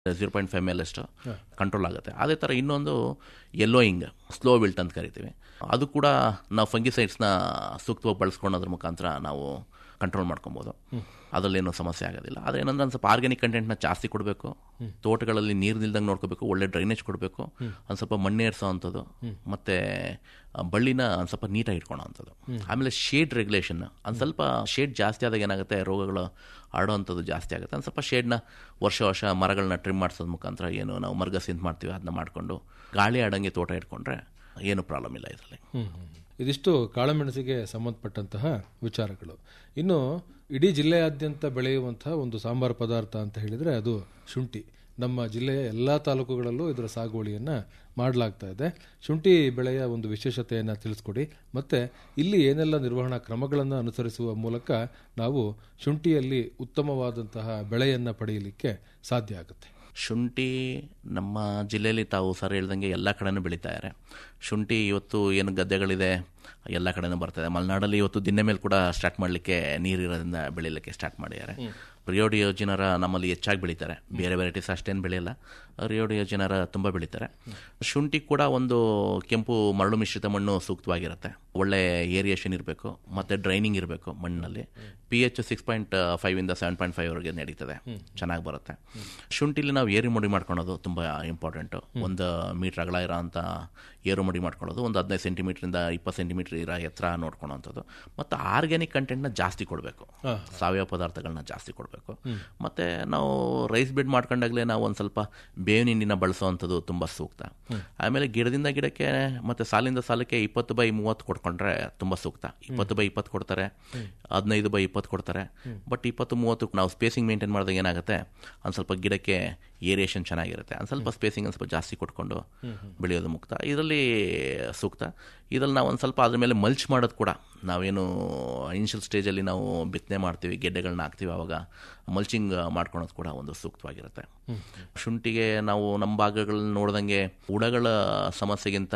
zero point five ಮೇಲೆ ಅಷ್ಟು control ಆಗುತ್ತೆ ಅದೇ ಥರ ಇನ್ನೊಂದು ಯೆಲ್ಲೋಯಿಂಗ್ ಸ್ಲೋ ವಿಲ್ಟ್ ಅಂತ ಕರಿತೀವಿ ಅದು ಕೂಡ ನಾವು ಫಂಗಿಸೈಡ್ಸ್ನ ಸೂಕ್ತವಾಗಿ ಬಳಸ್ಕೊಳ್ಳೋದ್ರ ಮುಖಾಂತರ ನಾವು ಕಂಟ್ರೋಲ್ ಮಾಡ್ಕೊಬೋದು ಅದರಲ್ಲೇನು ಸಮಸ್ಯೆ ಆಗೋದಿಲ್ಲ ಆದರೆ ಏನಂದ್ರೆ ಒಂದು ಸ್ವಲ್ಪ ಆರ್ಗ್ಯಾನಿಕ್ ಕಂಟೆಂಟ್ನ ಜಾಸ್ತಿ ಕೊಡಬೇಕು ತೋಟಗಳಲ್ಲಿ ನೀರು ನಿಲ್ದಂಗೆ ನೋಡ್ಕೋಬೇಕು ಒಳ್ಳೆ ಡ್ರೈನೇಜ್ ಕೊಡಬೇಕು ಒಂದು ಸ್ವಲ್ಪ ಮಣ್ಣೇರ್ಸೋ ಅಂಥದ್ದು ಮತ್ತು ಬಳ್ಳಿನ ಒಂದು ಸ್ವಲ್ಪ ನೀಟಾಗಿ ಇಟ್ಕೊಳ್ಳೋ ಅಂಥದ್ದು ಆಮೇಲೆ ಶೇಡ್ ರೆಗ್ಯುಲೇಷನ್ ಒಂದು ಸ್ವಲ್ಪ ಶೇಡ್ ಜಾಸ್ತಿ ಆದಾಗ ಏನಾಗುತ್ತೆ ರೋಗಗಳು ಹರಡೋವಂಥದ್ದು ಜಾಸ್ತಿ ಆಗುತ್ತೆ ಒಂದು ಸ್ವಲ್ಪ ಶೇಡ್ನ ವರ್ಷ ವರ್ಷ ಮರಗಳನ್ನ ಟ್ರಿಮ್ ಮಾಡಿಸೋದ್ ಮುಖಾಂತರ ಏನು ನಾವು ಮರ್ಗಸಿಂತ ಮಾಡ್ತೀವಿ ಅದನ್ನ ಮಾಡಿಕೊಂಡು ಗಾಳಿ ಆಡಂಗೆ ತೋಟ ಇಟ್ಕೊಂಡ್ರೆ ಏನು ಪ್ರಾಬ್ಲಮ್ ಇಲ್ಲ ಇದರಲ್ಲಿ ಇದಿಷ್ಟು ಕಾಳುಮೆಣಸಿಗೆ ಸಂಬಂಧಪಟ್ಟಂತಹ ವಿಚಾರಗಳು ಇನ್ನು ಇಡೀ ಜಿಲ್ಲೆಯಾದ್ಯಂತ ಬೆಳೆಯುವಂತಹ ಒಂದು ಸಾಂಬಾರು ಪದಾರ್ಥ ಅಂತ ಹೇಳಿದರೆ ಅದು ಶುಂಠಿ ನಮ್ಮ ಜಿಲ್ಲೆಯ ಎಲ್ಲ ತಾಲೂಕುಗಳಲ್ಲೂ ಇದರ ಸಾಗುವಳಿಯನ್ನು ಮಾಡಲಾಗ್ತಾ ಇದೆ ಶುಂಠಿ ಬೆಳೆಯ ಒಂದು ವಿಶೇಷತೆಯನ್ನು ತಿಳಿಸ್ಕೊಡಿ ಮತ್ತು ಇಲ್ಲಿ ಏನೆಲ್ಲ ನಿರ್ವಹಣಾ ಕ್ರಮಗಳನ್ನು ಅನುಸರಿಸುವ ಮೂಲಕ ನಾವು ಶುಂಠಿಯಲ್ಲಿ ಉತ್ತಮವಾದಂತಹ ಬೆಳೆಯನ್ನು ಪಡೆಯಲಿಕ್ಕೆ ಸಾಧ್ಯ ಆಗುತ್ತೆ ಶುಂಠಿ ನಮ್ಮ ಜಿಲ್ಲೆಯಲ್ಲಿ ತಾವು ಸರ್ ಹೇಳ್ದಂಗೆ ಎಲ್ಲ ಕಡೆನೂ ಬೆಳೀತಾ ಇದ್ದಾರೆ ಶುಂಠಿ ಇವತ್ತು ಏನು ಗದ್ದೆಗಳಿದೆ ಎಲ್ಲ ಕಡೆನೂ ಬರ್ತದೆ ಮಲೆನಾಡಲ್ಲಿ ಇವತ್ತು ದಿನ್ನೆ ಮೇಲೆ ಕೂಡ ಸ್ಟಾರ್ಟ್ ಮಾಡಲಿಕ್ಕೆ ನೀರಿರೋದ್ರಿಂದ ಬೆಳೀಲಿಕ್ಕೆ ಸ್ಟಾರ್ಟ್ ಮಾಡಿದ್ದಾರೆ ರಿಯೋಡಿಯೋ ಜನರ ನಮ್ಮಲ್ಲಿ ಹೆಚ್ಚಾಗಿ ಬೆಳೀತಾರೆ ಬೇರೆ ವೆರೈಟೀಸ್ ಅಷ್ಟೇನು ಬೆಳೆಯಲ್ಲ ರಿಯೋಡಿಯೋ ಜನರ ತುಂಬ ಬೆಳೀತಾರೆ ಶುಂಠಿ ಕೂಡ ಒಂದು ಕೆಂಪು ಮರಳು ಮಿಶ್ರಿತ ಮಣ್ಣು ಸೂಕ್ತವಾಗಿರುತ್ತೆ ಒಳ್ಳೆ ಏರಿಯೇಷನ್ ಇರಬೇಕು ಮತ್ತು ಡ್ರೈನಿಂಗ್ ಇರಬೇಕು ಮಣ್ಣಿನಲ್ಲಿ ಪಿ ಎಚ್ ಸಿಕ್ಸ್ ಪಾಯಿಂಟ್ ಫೈವಿಂದ ಸೆವೆನ್ ಪಾಯಿಂಟ್ ಫೈವ್ ವರೆಗೆ ನಡೀತದೆ ಚೆನ್ನಾಗಿ ಬರುತ್ತೆ ಶುಂಠಿಲಿ ನಾವು ಏರು ಮಡಿ ಮಾಡ್ಕೊಳೋದು ತುಂಬ ಇಂಪಾರ್ಟೆಂಟು ಒಂದು ಮೀಟ್ರ್ ಅಗಲ ಇರೋ ಅಂಥ ಏರು ಮಡಿ ಮಾಡ್ಕೊಳ್ಳೋದು ಒಂದು ಹದಿನೈದು ಸೆಂಟಿಮೀಟ್ರಿಂದ ಇಪ್ಪತ್ತು ಸೆಂಟಿಮೀಟ್ರ್ ಇರೋ ಎತ್ತರ ನೋಡ್ಕೊಳೋಂಥದ್ದು ಮತ್ತು ಆರ್ಗ್ಯಾನಿಕ್ ಕಂಟೆಂಟ್ನ ಜಾಸ್ತಿ ಕೊಡಬೇಕು ಸಾವಯವ ಪದಾರ್ಥಗಳನ್ನ ಜಾಸ್ತಿ ಕೊಡಬೇಕು ಮತ್ತು ನಾವು ರೈಸ್ ಬೆಡ್ ಮಾಡ್ಕೊಂಡಾಗಲೇ ನಾವು ಒಂದು ಸ್ವಲ್ಪ ಬೇವಿನ ಹಿಂಡಿನ ಬಳಸೋವಂಥದ್ದು ತುಂಬ ಸೂಕ್ತ ಆಮೇಲೆ ಗಿಡದಿಂದ ಗಿಡಕ್ಕೆ ಮತ್ತು ಸಾಲಿಂದ ಸಾಲಕ್ಕೆ ಇಪ್ಪತ್ತು ಬೈ ಮೂವತ್ತು ಕೊಡ್ಕೊಂಡ್ರೆ ತುಂಬ ಸೂಕ್ತ ಇಪ್ಪತ್ತು ಬೈ ಇಪ್ಪತ್ತು ಕೊಡ್ತಾರೆ ಹದಿನೈದು ಬೈ ಇಪ್ಪತ್ತು ಕೊಡ್ತಾರೆ ಬಟ್ ಇಪ್ಪತ್ತು ಮೂವತ್ತು ನಾವು ಸ್ಪೇಸಿಂಗ್ ಮೇಂಟೈನ್ ಮಾಡಿದಾಗ ಏನಾಗುತ್ತೆ ಒಂದು ಸ್ವಲ್ಪ ಗಿಡಕ್ಕೆ ಏರಿಯೇಷನ್ ಚೆನ್ನಾಗಿರುತ್ತೆ ಒಂದು ಸ್ವಲ್ಪ ಸ್ಪೇಸಿಂಗ್ ಒಂದು ಸ್ವಲ್ಪ ಜಾಸ್ತಿ ಕೊಟ್ಕೊಂಡು ಬೆಳೆಯೋದು ಮುಕ್ತ ಇದರಲ್ಲಿ ಸೂಕ್ತ ಇದರಲ್ಲಿ ನಾವು ಒಂದು ಸ್ವಲ್ಪ ಅದ್ರ ಮೇಲೆ ಮಲ್ಚ್ ಮಾಡೋದು ಕೂಡ ನಾವೇನು ಇನಿಷಿಯಲ್ ಸ್ಟೇಜಲ್ಲಿ ನಾವು ಬಿತ್ತನೆ ಮಾಡ್ತೀವಿ ಗೆಡ್ಡೆಗಳನ್ನ ಹಾಕ್ತೀವಿ ಆವಾಗ ಮಲ್ಚಿಂಗ್ ಮಾಡ್ಕೊಳೋದು ಕೂಡ ಒಂದು ಸೂಕ್ತವಾಗಿರುತ್ತೆ ಶುಂಠಿಗೆ ನಾವು ನಮ್ಮ ಭಾಗಗಳನ್ನ ನೋಡ್ದಂಗೆ ಹುಳಗಳ ಸಮಸ್ಯೆಗಿಂತ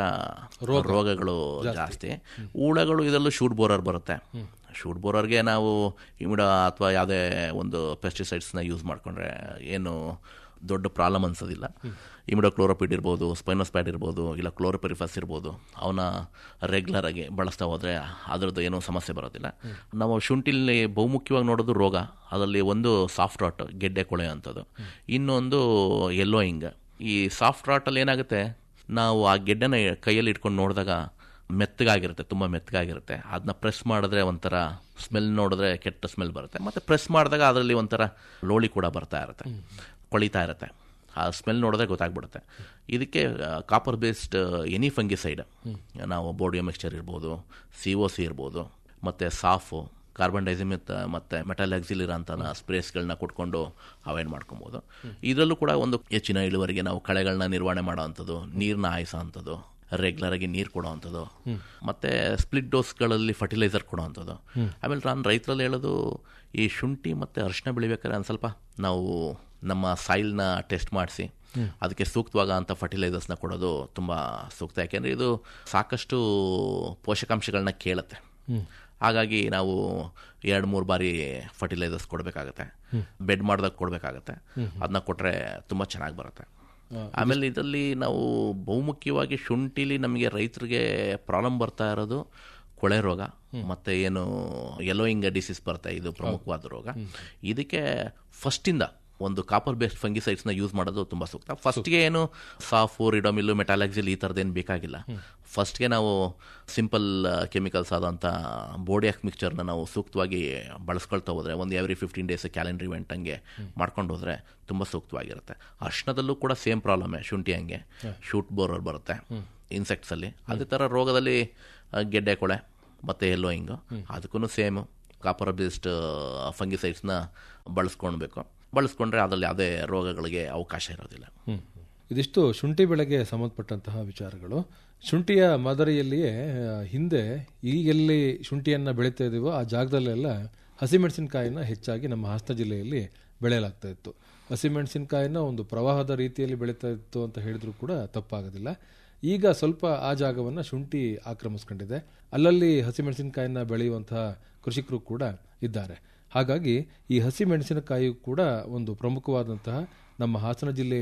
ರೋಗಗಳು ಜಾಸ್ತಿ ಹುಳಗಳು ಇದರಲ್ಲೂ ಶೂಟ್ ಬೋರರ್ ಬರುತ್ತೆ ಶೂಟ್ ಬೋರರ್ಗೆ ನಾವು ಇಮಿಡ ಅಥವಾ ಯಾವುದೇ ಒಂದು ಪೆಸ್ಟಿಸೈಡ್ಸ್ನ ಯೂಸ್ ಮಾಡಿಕೊಂಡ್ರೆ ಏನು ದೊಡ್ಡ ಪ್ರಾಬ್ಲಮ್ ಅನ್ಸೋದಿಲ್ಲ ಇಮಿಡೋ ಕ್ಲೋರೋಪಿಡ್ ಇರ್ಬೋದು ಸ್ಪೈನೋಸ್ಪ್ಯಾಡ್ ಇರ್ಬೋದು ಇಲ್ಲ ಕ್ಲೋರೋಪೆರಿಫಸ್ ಇರ್ಬೋದು ಅವನ್ನ ರೆಗ್ಯುಲರ್ ಆಗಿ ಬಳಸ್ತಾ ಹೋದರೆ ಅದರದ್ದು ಏನೂ ಸಮಸ್ಯೆ ಬರೋದಿಲ್ಲ ನಾವು ಶುಂಠಿಲಿ ಬಹುಮುಖ್ಯವಾಗಿ ನೋಡೋದು ರೋಗ ಅದರಲ್ಲಿ ಒಂದು ಸಾಫ್ಟ್ ರಾಟ್ ಗೆಡ್ಡೆ ಕೊಳೆ ಅಂಥದ್ದು ಇನ್ನೊಂದು ಯೆಲ್ಲೋಯಿಂಗ್ ಈ ಸಾಫ್ಟ್ ರಾಟಲ್ಲಿ ಏನಾಗುತ್ತೆ ನಾವು ಆ ಗೆಡ್ಡೆನ ಕೈಯಲ್ಲಿ ಇಟ್ಕೊಂಡು ನೋಡಿದಾಗ ಮೆತ್ತಗಾಗಿರುತ್ತೆ ತುಂಬ ಮೆತ್ತಗಾಗಿರುತ್ತೆ ಅದನ್ನ ಪ್ರೆಸ್ ಮಾಡಿದ್ರೆ ಒಂಥರ ಸ್ಮೆಲ್ ನೋಡಿದ್ರೆ ಕೆಟ್ಟ ಸ್ಮೆಲ್ ಬರುತ್ತೆ ಮತ್ತು ಪ್ರೆಸ್ ಮಾಡಿದಾಗ ಅದರಲ್ಲಿ ಒಂಥರ ಲೋಳಿ ಕೂಡ ಬರ್ತಾ ಇರುತ್ತೆ ಕೊಳಿತಾ ಇರುತ್ತೆ ಆ ಸ್ಮೆಲ್ ನೋಡಿದ್ರೆ ಗೊತ್ತಾಗ್ಬಿಡುತ್ತೆ ಇದಕ್ಕೆ ಕಾಪರ್ ಬೇಸ್ಡ್ ಎನಿ ಫಂಗಿಸೈಡ್ ನಾವು ಬೋಡಿಯೋ ಮಿಕ್ಸ್ಚರ್ ಇರ್ಬೋದು ಸಿ ಒ ಸಿ ಇರ್ಬೋದು ಮತ್ತು ಸಾಫು ಕಾರ್ಬನ್ ಡೈಸಿಮಿತ್ ಮತ್ತು ಮೆಟಲ್ ಅಂತ ಸ್ಪ್ರೇಸ್ಗಳನ್ನ ಕೊಟ್ಕೊಂಡು ಅವಾಯ್ಡ್ ಮಾಡ್ಕೊಬೋದು ಇದರಲ್ಲೂ ಕೂಡ ಒಂದು ಹೆಚ್ಚಿನ ಇಳುವರಿಗೆ ನಾವು ಕಳೆಗಳನ್ನ ನಿರ್ವಹಣೆ ಮಾಡೋ ಅಂಥದ್ದು ನೀರನ್ನ ಹಾಯಿಸೋ ಅಂಥದ್ದು ರೆಗ್ಯುಲರ್ ಆಗಿ ನೀರು ಕೊಡೋ ಅಂಥದ್ದು ಮತ್ತೆ ಸ್ಪ್ಲಿಟ್ ಡೋಸ್ಗಳಲ್ಲಿ ಫರ್ಟಿಲೈಸರ್ ಕೊಡೋ ಅಂಥದ್ದು ಆಮೇಲೆ ನಾನು ರೈತರಲ್ಲಿ ಹೇಳೋದು ಈ ಶುಂಠಿ ಮತ್ತು ಅರಿಶಿನ ಬೆಳಿಬೇಕಾದ್ರೆ ಒಂದು ಸ್ವಲ್ಪ ನಾವು ನಮ್ಮ ಸಾಯಿಲ್ನ ಟೆಸ್ಟ್ ಮಾಡಿಸಿ ಅದಕ್ಕೆ ಸೂಕ್ತವಾಗ ಅಂತ ಫರ್ಟಿಲೈಸರ್ಸ್ನ ಕೊಡೋದು ತುಂಬ ಸೂಕ್ತ ಯಾಕೆಂದರೆ ಇದು ಸಾಕಷ್ಟು ಪೋಷಕಾಂಶಗಳನ್ನ ಕೇಳುತ್ತೆ ಹಾಗಾಗಿ ನಾವು ಎರಡು ಮೂರು ಬಾರಿ ಫರ್ಟಿಲೈಸರ್ಸ್ ಕೊಡಬೇಕಾಗತ್ತೆ ಬೆಡ್ ಮಾಡಿದಾಗ ಕೊಡಬೇಕಾಗತ್ತೆ ಅದನ್ನ ಕೊಟ್ಟರೆ ತುಂಬ ಚೆನ್ನಾಗಿ ಬರುತ್ತೆ ಆಮೇಲೆ ಇದರಲ್ಲಿ ನಾವು ಬಹುಮುಖ್ಯವಾಗಿ ಶುಂಠಿಲಿ ನಮಗೆ ರೈತರಿಗೆ ಪ್ರಾಬ್ಲಮ್ ಬರ್ತಾ ಇರೋದು ಕೊಳೆ ರೋಗ ಮತ್ತೆ ಏನು ಯೆಲ್ಲೋಯಿಂಗ್ ಡಿಸೀಸ್ ಬರುತ್ತೆ ಇದು ಪ್ರಮುಖವಾದ ರೋಗ ಇದಕ್ಕೆ ಫಸ್ಟಿಂದ ಒಂದು ಕಾಪರ್ ಬೇಸ್ಡ್ ಫಂಗಿಸೈಡ್ಸ್ನ ಯೂಸ್ ಮಾಡೋದು ತುಂಬ ಸೂಕ್ತ ಫಸ್ಟ್ಗೆ ಏನು ಸಾಫು ರಿಡೋಮಿಲ್ಲು ಮೆಟಾಲಾಕ್ಸಿಲ್ ಈ ಥರದ್ದೇನು ಬೇಕಾಗಿಲ್ಲ ಫಸ್ಟ್ಗೆ ನಾವು ಸಿಂಪಲ್ ಕೆಮಿಕಲ್ಸ್ ಆದಂಥ ಬೋಡಿಯಾಕ್ ಮಿಕ್ಚರ್ನ ನಾವು ಸೂಕ್ತವಾಗಿ ಬಳಸ್ಕೊಳ್ತಾ ಹೋದರೆ ಒಂದು every fifteen days calendar event ಹಂಗೆ ಮಾಡ್ಕೊಂಡು ಹೋದರೆ ತುಂಬ ಸೂಕ್ತವಾಗಿರುತ್ತೆ ಅರ್ಶನದಲ್ಲೂ ಕೂಡ ಸೇಮ್ ಪ್ರಾಬ್ಲಮ್ಮೇ ಶುಂಠಿ ಹಂಗೆ ಶೂಟ್ ಬೋರರ್ ಬರುತ್ತೆ ಇನ್ಸೆಕ್ಟ್ಸಲ್ಲಿ ಅದೇ ಥರ ರೋಗದಲ್ಲಿ ಗೆಡ್ಡೆ ಕೊಳೆ ಮತ್ತು ಎಲ್ಲೋಯಿಂಗು ಅದಕ್ಕೂ ಸೇಮು ಕಾಪರ್ ಬೇಸ್ಡ್ ಫಂಗಿಸೈಡ್ಸ್ನ ಬಳಸ್ಕೊಳ್ಬೇಕು ಬಳಸ್ಕೊಂಡ್ರೆ ಅದರಲ್ಲಿ ಯಾವುದೇ ರೋಗಗಳಿಗೆ ಅವಕಾಶ ಇರೋದಿಲ್ಲ ಇದಿಷ್ಟು ಶುಂಠಿ ಬೆಳೆಗೆ ಸಂಬಂಧಪಟ್ಟಂತಹ ವಿಚಾರಗಳು ಶುಂಠಿಯ ಮಾದರಿಯಲ್ಲಿಯೇ ಹಿಂದೆ ಈಗೆಲ್ಲಿ ಶುಂಠಿಯನ್ನು ಬೆಳೀತಾ ಇದೀವೋ ಆ ಜಾಗದಲ್ಲೆಲ್ಲ ಹಸಿಮೆಣಸಿನಕಾಯಿನ ಹೆಚ್ಚಾಗಿ ನಮ್ಮ ಹಾಸನ ಜಿಲ್ಲೆಯಲ್ಲಿ ಬೆಳೆಯಲಾಗ್ತಾ ಇತ್ತು ಹಸಿಮೆಣಸಿನಕಾಯಿನ ಒಂದು ಪ್ರವಾಹದ ರೀತಿಯಲ್ಲಿ ಬೆಳೀತಾ ಇತ್ತು ಅಂತ ಹೇಳಿದ್ರು ಕೂಡ ತಪ್ಪಾಗೋದಿಲ್ಲ ಈಗ ಸ್ವಲ್ಪ ಆ ಜಾಗವನ್ನು ಶುಂಠಿ ಆಕ್ರಮಿಸ್ಕೊಂಡಿದೆ ಅಲ್ಲಲ್ಲಿ ಹಸಿಮೆಣಸಿನಕಾಯಿನ ಬೆಳೆಯುವಂತಹ ಕೃಷಿಕರು ಕೂಡ ಇದ್ದಾರೆ ಹಾಗಾಗಿ ಈ ಹಸಿ ಮೆಣಸಿನಕಾಯಿ ಕೂಡ ಒಂದು ಪ್ರಮುಖವಾದಂತಹ ನಮ್ಮ ಹಾಸನ ಜಿಲ್ಲೆಯ